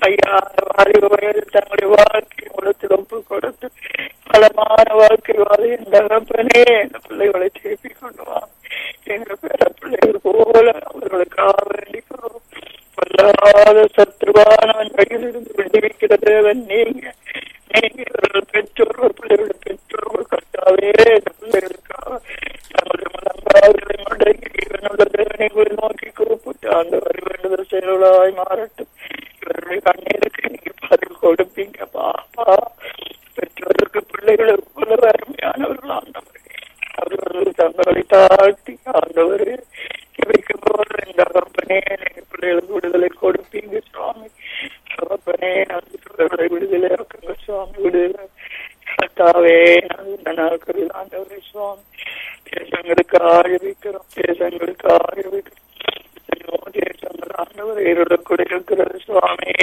ஐயா வாலிப வயதில் தங்களுடைய வாழ்க்கை கொடுத்து ஒப்பு கொடுத்து பலமான வாழ்க்கை வாழ இந்த தகப்பனே இந்த பிள்ளைகளை திருப்பி கொண்டு வா எங்க பேர பிள்ளைகள் போல அவர்களுக்காக வேண்டிக்கிறோம் வல்லாத சத்ருவானவன் கையில் இருந்து விடுவிக்கிற தேவன் நீங்க நீங்க இவர்கள் பெற்றோர்கள் பிள்ளைகளுடைய பெற்றோர்கள் கர்த்தாவே இந்த பிள்ளைகளுக்காக தங்களுடைய முழங்கால்களை முடங்கி இவனுள்ள தேவனை போய் நோக்கி கூப்பிட்டு அந்த வரி வேண்டுதல் செயலாய் மாறட்டும் இவருடைய கண்ணீருக்கு நீங்க பதில் கொடுப்பீங்க பாப்பா பெற்றோருக்கு பிள்ளைகள் எவ்வளவு அருமையானவர்கள் ஆண்டவர் அவர்கள் தங்களை தாழ்த்தி ஆண்டவர் இவைக்கு போல இந்த கம்பனே நீங்க பிள்ளைகளுக்கு விடுதலை கொடுப்பீங்க சுவாமி தகப்பனே அந்த பிள்ளைகளை விடுதலை இருக்குங்க சுவாமி விடுதலை கர்த்தாவே இந்த நாட்களில் ஆண்டவரே சுவாமி தேசங்களுக்கு ஆரம்பிக்கிறோம் தேசங்களுக்கு ஆரம்பிக்கிறோம் தேசங்கள் ஆண்டவர் இருளக்கூட இருக்கிறது சுவாமி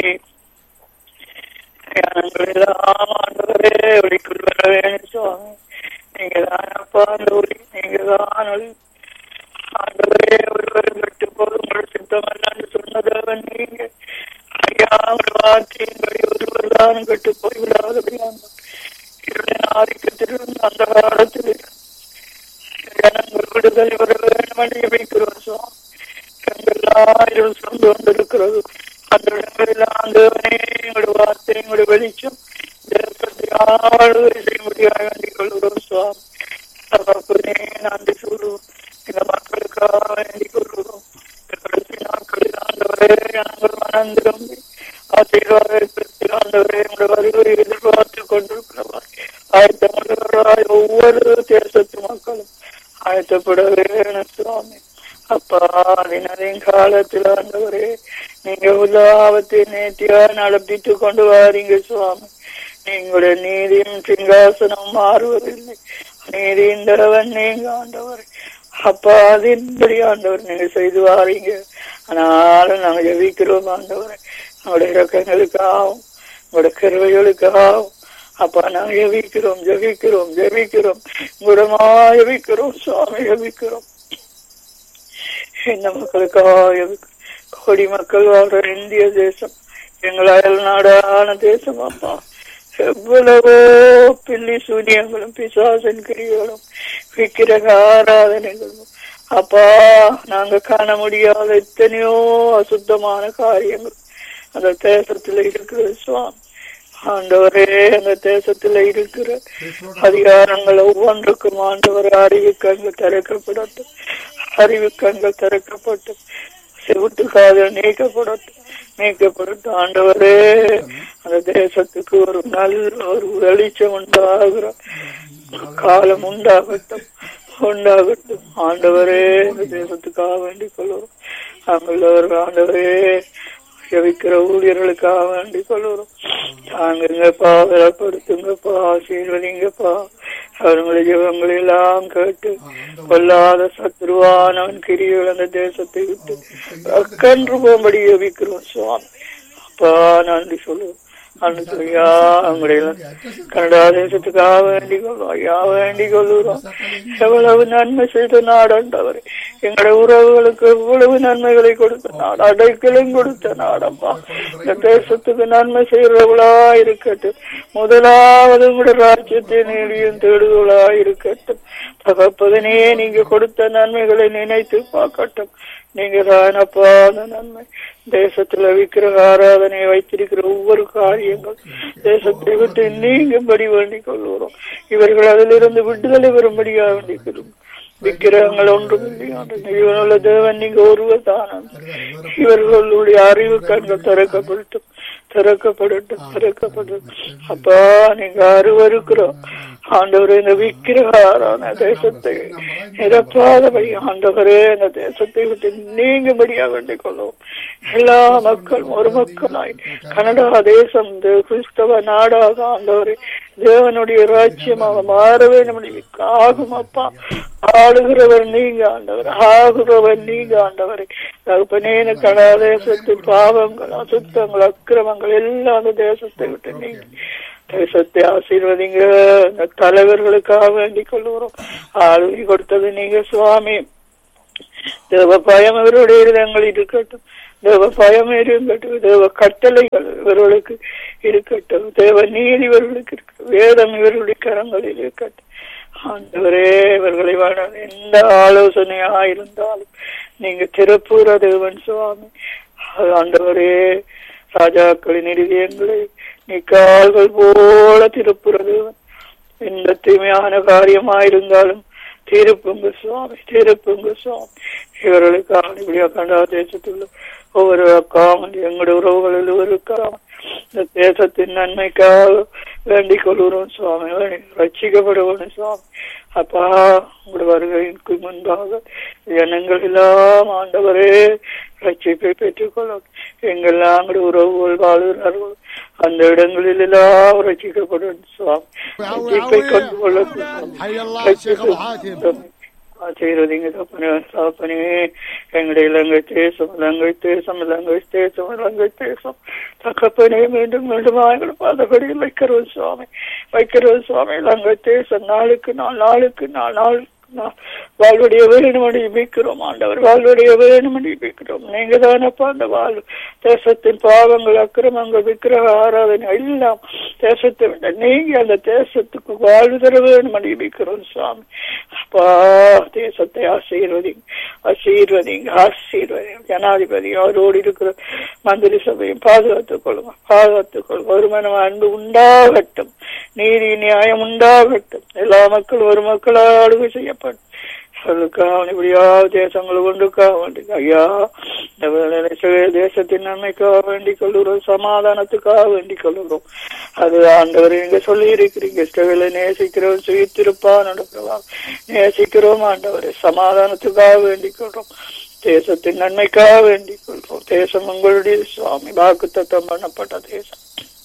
எல்லாம் ஆண்டவரே ஒளிக்குள் வர வேணும் சுவாமி நீங்க தான் அப்பா அந்த ஒளி நீங்க தான் ஒளி ஆண்டவரே ஒருவர் விட்டு போது உங்கள் சித்தம் அல்லன்னு சொன்னதவன் நீங்க ஐயா ஒரு வார்த்தையின்படி ஒருவர் தான் கட்டு போய் விடாதபடியான இருளின் ஆதிக்கத்திலிருந்து அந்த காலத்தில் ஜனங்கள் விடுதலை வர வேண்டும் என்று வைக்கிறோம் சுவாமி எங்கெல்லாம் சொந்து கொண்டிருக்கிறது அந்த இடங்களெல்லாம் தேவனே எங்களுடைய வார்த்தை எங்களுடைய வெளிச்சம் தேசத்தை ஆளுகை செய்ய முடியாது வேண்டிக் கொள்கிறோம் சுவாமி தகப்பனே நன்றி சொல்லுவோம் இந்த மக்களுக்காக வேண்டிக் கொள்கிறோம் இந்த கடைசி நாட்களில் ஆண்டவரே நாங்கள் மனம் திரும்பி ஆசீர்வாதத்தில் ஆண்டவரே எங்களுடைய வருகை எதிர்பார்த்து கொண்டிருக்கிறவர் ஆயத்தமுள்ளவராய் ஒவ்வொரு தேசத்து மக்களும் ஆயத்தப்பட வேணும் சுவாமி அப்பா தினதின் காலத்தில் ஆண்டவரே நீங்க உலாபத்தை நேர்த்தியா நடப்பித்து கொண்டு வாரீங்க சுவாமி நீங்களுடைய நீதியும் சிங்காசனம் மாறுவதில்லை நீதியின் தரவன் நீங்க ஆண்டவர் அப்பா அதின்படி ஆண்டவர் நீங்க செய்து வாரீங்க ஆனாலும் நாங்க ஜெபிக்கிறோம் ஆண்டவர் உங்களுடைய இறக்கங்களுக்காகவும் உங்களுடைய கருவைகளுக்காகவும் அப்பா நாங்க ஜெபிக்கிறோம் ஜெபிக்கிறோம் ஜெபிக்கிறோம் குடமா ஜெபிக்கிறோம் சுவாமி ஜெபிக்கிறோம் இந்த மக்களுக்காக கோடி மக்கள் வாழ்ற இந்திய தேசம் எங்கள் அயல் நாடான தேசம் அப்பா எவ்வளவோ பில்லி சூரியங்களும் பிசாசன் கிரிகளும் விக்கிரக ஆராதனைகளும் அப்பா நாங்க காண முடியாத எத்தனையோ அசுத்தமான காரியங்கள் அந்த தேசத்துல இருக்கிறது சுவாமி ஆண்டவரே அந்த தேசத்துல இருக்கிற அதிகாரங்கள் ஒவ்வொன்றுக்கும் ஆண்டவர் அறிவிக்கங்கள் திறக்கப்படட்டும் அறிவிக்கங்கள் திறக்கப்பட்டும் செவிட்டு காதல் நீக்கப்படட்டும் நீக்கப்படட்டும் ஆண்டவரே அந்த தேசத்துக்கு ஒரு நல்ல ஒரு வெளிச்சம் உண்டாகிற காலம் உண்டாகட்டும் உண்டாகட்டும் ஆண்டவரே இந்த தேசத்துக்காக வேண்டிக் கொள்வோம் அங்குள்ளவர் ஆண்டவரே ஜெபிக்கிற ஊழியர்களுக்காக வேண்டிக் கொள்கிறோம் தாங்குங்கப்பா பலப்படுத்துங்கப்பா ஆசீர்வதிங்கப்பா அவர்களுடைய ஜெபங்களை எல்லாம் கேட்டு கொல்லாத சத்ருவானவன் கிரிகள் அந்த தேசத்தை விட்டு அக்கன்று போகும்படி ஜெபிக்கிறோம் சுவாமி அப்பா நன்றி சொல்லுவோம் அன்று சொல்லியா அவங்களுடைய கனடா தேசத்துக்காக வேண்டிக் கொள்வோம் ஐயா வேண்டிக் கொள்ளுறோம் எவ்வளவு நன்மை செய்த நாடாண்டவர் எங்களுடைய உறவுகளுக்கு எவ்வளவு நன்மைகளை கொடுத்த நாடு அடைக்கலும் கொடுத்த நாடப்பா இந்த தேசத்துக்கு நன்மை செய்யறவளா இருக்கட்டும் முதலாவது உங்களுடைய ராஜ்யத்தை நீடியும் தேடுதலா இருக்கட்டும் தகப்பதனே நீங்க கொடுத்த நன்மைகளை நினைத்து பார்க்கட்டும் நீங்க தானப்பா அந்த நன்மை தேசத்துல விக்கிரக ஆராதனை வைத்திருக்கிற ஒவ்வொரு காரியங்கள் தேசத்தை விட்டு நீங்கும்படி வேண்டிக் கொள்கிறோம் இவர்கள் அதிலிருந்து விடுதலை பெறும்படியாக வேண்டிக் கொள்ளும் விக்கிரகங்கள் ஒன்றும் இல்லையாண்டு இவனுள்ள தேவன் நீங்க ஒருவர் தானம் இவர்களுடைய அறிவு கண்கள் திறக்கப்படட்டும் திறக்கப்படட்டும் திறக்கப்படட்டும் அப்பா நீங்க அருவருக்கிறோம் ஆண்டவரே இந்த விக்கிரகாரான தேசத்தை நிரப்பாதபடி ஆண்டவரே அந்த தேசத்தை விட்டு நீங்கும்படியா வேண்டிக் கொள்ளும் எல்லா மக்களும் ஒரு மக்களாய் கனடா தேசம் இந்த கிறிஸ்தவ நாடாக ஆண்டவரே தேவனுடைய ராஜ்யமாக மாற வேண்டும் ஆகும் அப்பா ஆளுகிறவர் நீங்க ஆண்டவர் ஆகுறவர் நீங்க ஆண்டவரை தகப்பனேன கனடா தேசத்தின் பாவங்கள் அசுத்தங்கள் அக்கிரமங்கள் எல்லாம் அந்த தேசத்தை விட்டு நீங்க தேசத்தை ஆசீர்வதிங்க இந்த தலைவர்களுக்காக வேண்டிக் கொள்ளுகிறோம் ஆளுகை கொடுத்தது நீங்க சுவாமி தேவ பயம் அவருடைய இருதயங்கள் இருக்கட்டும் தேவ பயம் இருக்கட்டும் தேவ கட்டளைகள் இவர்களுக்கு இருக்கட்டும் தேவ நீதி இவர்களுக்கு இருக்கட்டும் வேதம் இவர்களுடைய கரங்களில் இருக்கட்டும் ஆண்டவரே இவர்களை வாழ எந்த ஆலோசனையா இருந்தாலும் நீங்க திருப்பூர தேவன் சுவாமி ஆண்டவரே ராஜாக்களின் இருதயங்களை நீ கால்கள் போல திருப்புற தேவன் எந்த தீமையான காரியமாயிருந்தாலும் திருப்புங்க சுவாமி திருப்புங்க சுவாமி இவர்களுக்காக இப்படியா கண்டா தேசத்துள்ள ஒவ்வொரு அக்காமல் எங்களுடைய உறவுகளில் ஒருக்காம இந்த தேசத்தின் நன்மைக்காக வேண்டிக் கொள்கிறோம் சுவாமி ரட்சிக்கப்படணும் சுவாமி அப்பா உங்களுடைய வருகைக்கு முன்பாக ஜனங்கள் எல்லாம் ஆண்டவரே ரட்சிப்பை பெற்றுக்கொள்ளும் எங்கெல்லாம் அங்களுடைய உறவுகள் வாழ்கிறார்கள் அந்த இடங்களில் எல்லாம் ரட்சிக்கப்படும் சுவாமி ரட்சிப்பை கொண்டு கொள்ளட்டும் ரட்சிப்பை ஆசீர்வதிங்க தப்பனே சாப்பனே எங்களுடைய இலங்கை தேசம் இலங்கை தேசம் இலங்கை தேசம் இலங்கை தேசம் தகப்பனே மீண்டும் மீண்டும் எங்கள் பாதபடியில் வைக்கிறோம் சுவாமி வைக்கிறோம் சுவாமி இலங்கை தேசம் நாளுக்கு நாள் நாளுக்கு நாள் நாள் வாழ்வுடைய வேணுமணி மிக்கிறோம் ஆண்டவர் வாழ்வுடைய வேணுமணி மிக்கிறோம் நீங்க தானப்பா அந்த வாழ்வு தேசத்தின் பாவங்கள் அக்கிரமங்கள் விக்கிரக ஆராதனை எல்லாம் தேசத்தை விட நீங்க அந்த தேசத்துக்கு வாழ்வு தர வேணுமணி மிக்கிறோம் சுவாமி அப்பா தேசத்தை ஆசீர்வதிங்க ஆசீர்வதிங்க ஆசீர்வதிங்க ஜனாதிபதி அவரோடு இருக்கிற மந்திரி சபையும் பாதுகாத்துக் கொள்ளுங்க பாதுகாத்துக் கொள்ளுங்க ஒரு மனம் அன்பு உண்டாகட்டும் நீதி நியாயம் உண்டாகட்டும் எல்லா மக்களும் ஒரு மக்களால் ஆளுகை செய்யப்படும் இப்படியாவது தேசங்களை கொண்டுக்காக வேண்டி ஐயா தேசத்தின் நன்மைக்காக வேண்டிக் கொள்கிறோம் சமாதானத்துக்காக வேண்டிக் கொள்கிறோம் அது ஆண்டவர் எங்க சொல்லி இருக்கிறீங்க ஸ்டெவில நேசிக்கிறோம் சுயித்திருப்பான் நடக்கிறவா நேசிக்கிறோம் ஆண்டவர் சமாதானத்துக்காக வேண்டிக் கொள்றோம் தேசத்தின் நன்மைக்காக வேண்டிக் கொள்றோம் தேசம் உங்களுடைய சுவாமி வாக்கு தத்தம் பண்ணப்பட்ட தேசம்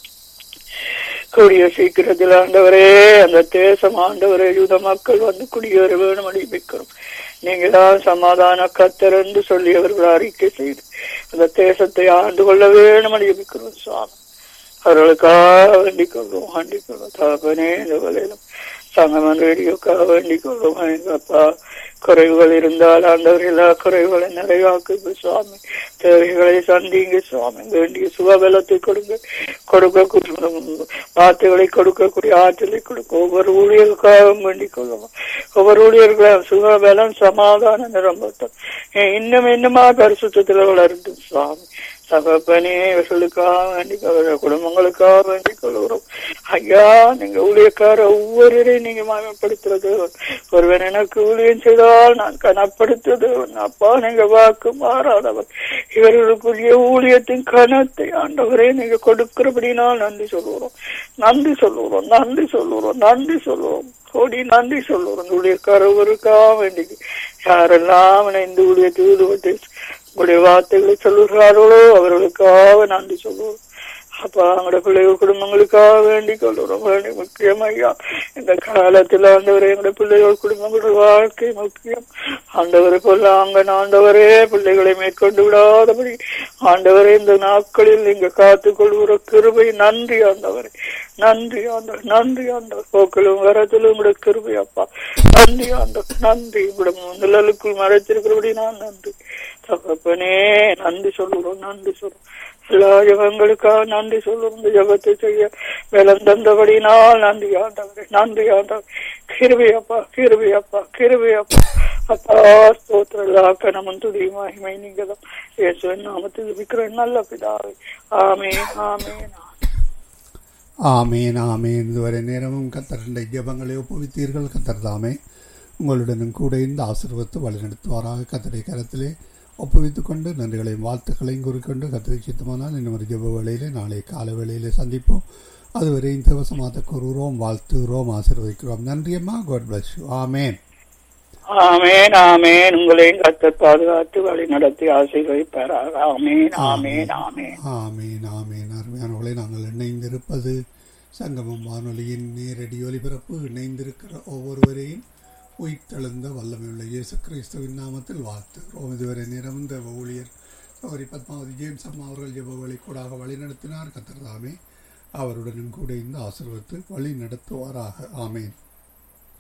கூடிய சீக்கிரத்தில் ஆண்டவரே அந்த தேசம் ஆண்டவரே யூத மக்கள் வந்து குடியேற வேணும் அடிப்பிக்கிறோம் நீங்க தான் சமாதான கத்தர் என்று சொல்லி அவர்கள் அறிக்கை செய்து அந்த தேசத்தை ஆண்டு கொள்ள வேணும் அடிப்பிக்கிறோம் சுவாமி அவர்களுக்காக வேண்டிக் கொள்வோம் வேண்டிக் கொள்வோம் தகப்பனே இந்த வேலையிலும் சங்கமன் ரேடியோக்காக வேண்டிக் கொள்வோம் அப்பா குறைவுகள் இருந்தால் ஆண்டவர் எல்லா குறைவுகளை நிறைவாக்கு சுவாமி தேவைகளை சந்திங்க சுவாமி வேண்டிய சுகபலத்தை கொடுங்க கொடுக்க வார்த்தைகளை கொடுக்கக்கூடிய ஆற்றலை கொடுக்க ஒவ்வொரு ஊழியர்களுக்காகவும் வேண்டிக் கொள்வோம் ஒவ்வொரு ஊழியர்களும் சுகபலம் சமாதான நிரம்பட்டும் இன்னும் இன்னுமா பரிசுத்தத்தில் வளரட்டும் சுவாமி தகப்பனே இவர்களுக்காக வேண்டிக் கொள்கிற குடும்பங்களுக்காக வேண்டிக் கொள்கிறோம் ஐயா நீங்க ஊழியக்கார ஒவ்வொருவரையும் நீங்க மாயப்படுத்துறது ஒருவன் எனக்கு ஊழியம் செய்தால் நான் கனப்படுத்துறது அப்பா நீங்க வாக்கு மாறாதவர் இவர்களுக்குரிய ஊழியத்தின் கனத்தை ஆண்டவரே நீங்க கொடுக்கிறபடினால் நன்றி சொல்லுவோம் நன்றி சொல்லுவோம் நன்றி சொல்லுவோம் நன்றி சொல்லுவோம் கோடி நன்றி சொல்லுவோம் ஊழியக்கார ஒருக்காக வேண்டி யாரெல்லாம் இணைந்து ஊழியத்தை ஈடுபட்டு உங்களுடைய வார்த்தைகளை சொல்லுகிறார்களோ அவர்களுக்காக நன்றி சொல்லுவோம் அப்பா அவங்களோட பிள்ளைகள் குடும்பங்களுக்காக வேண்டிக் கொள்கிறோம் வேண்டி முக்கியம் ஐயா இந்த காலத்துல ஆண்டவரே எங்களுடைய பிள்ளைகள் குடும்பங்களோட வாழ்க்கை முக்கியம் ஆண்டவரை போல அங்க ஆண்டவரே பிள்ளைகளை மேற்கொண்டு விடாதபடி ஆண்டவரே இந்த நாட்களில் நீங்க காத்துக் கொள்கிற கிருபை நன்றி ஆண்டவரே நன்றி ஆண்டவர் நன்றி ஆண்டவர் போக்கிலும் வரத்திலும் உங்களுடைய கிருபை அப்பா நன்றி ஆண்டவர் நன்றி உங்களுடைய நிழலுக்குள் மறைத்திருக்கிறபடி நான் நன்றி தகப்பனே நன்றி சொல்லுறோம் நன்றி சொல்றோம் எல்லா ஜபங்களுக்காக நன்றி சொல்லுவோம் இந்த ஜபத்தை செய்ய பலம் தந்தபடினால் நன்றி ஆண்டவரே நன்றி ஆண்டவர் கிருபி அப்பா கிருபி அப்பா கிருபி அப்பா அப்பா ஸ்தோத்திர எல்லா கணமும் துதி மகிமை நீங்க தான் இயேசுவின் நாமத்தில் இருக்கிற நல்ல பிதாவே ஆமே ஆமே ஆமேன் ஆமேன் இதுவரை நேரமும் கத்தரண்ட ஜபங்களை ஒப்புவித்தீர்கள் கத்தர் தாமே உங்களுடனும் கூட இந்த ஆசீர்வத்து வழிநடத்துவாராக கத்தரை கரத்திலே ஒப்புவித்துக் கொண்டு நன்றிகளையும் வாழ்த்துக்களையும் கூறிக்கொண்டு கத்திரை சித்தமானால் இன்னும் ஒரு ஜப வேளையிலே நாளை கால வேளையிலே சந்திப்போம் அதுவரை இந்த வசமாத்த கூறுகிறோம் வாழ்த்துகிறோம் ஆசீர்வதிக்கிறோம் நன்றியம்மா God bless you amen amen amen உங்களையும் கத்தர் பாதுகாத்து வழி நடத்தி ஆசீர்வதிப்பாராக ஆமேன் ஆமேன் ஆமேன் ஆமீன் ஆமீன் அருமையானவர்களை நாங்கள் இணைந்திருப்பது சங்கமம் வானொலியின் நேரடி ஒலிபரப்பு இணைந்திருக்கிற ஒவ்வொருவரையும் உயிர்த்தெழுந்த வல்லமையுள்ள இயேசு கிறிஸ்துவின் நாமத்தில் வாழ்த்துகிறோம் இதுவரை நிறந்த ஊழியர் சௌரி பத்மாவதி ஜேம்ஸ் அம்மா அவர்கள் ஜெபவழி கூடாக வழி நடத்தினார் கத்திரதாமே அவருடனும் கூட இந்த ஆசிர்வத்து வழி நடத்துவாராக ஆமேன்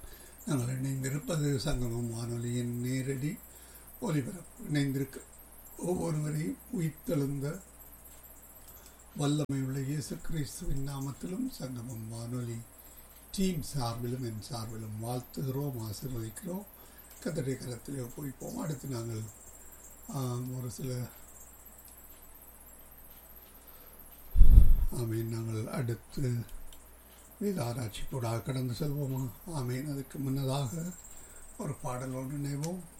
நாங்கள் இணைந்திருப்பது சங்கமம் வானொலியின் நேரடி ஒலிபரப்பு இணைந்திருக்க ஒவ்வொருவரையும் உயிர்த்தெழுந்த வல்லமையுள்ள இயேசு கிறிஸ்துவின் நாமத்திலும் சங்கமம் வானொலி டீம் சார்பிலும் என் சார்பிலும் வாழ்த்துகிறோம் ஆசீர்வதிக்கிறோம் கத்தடை கரத்திலே போய்ப்போம் அடுத்து நாங்கள் ஆம், ஒரு சில ஆமீன் நாங்கள் அடுத்து வேத ஆராய்ச்சி கூட கடந்து செல்வோமா ஆமீன் அதுக்கு முன்னதாக ஒரு பாடலோடு நினைவோம்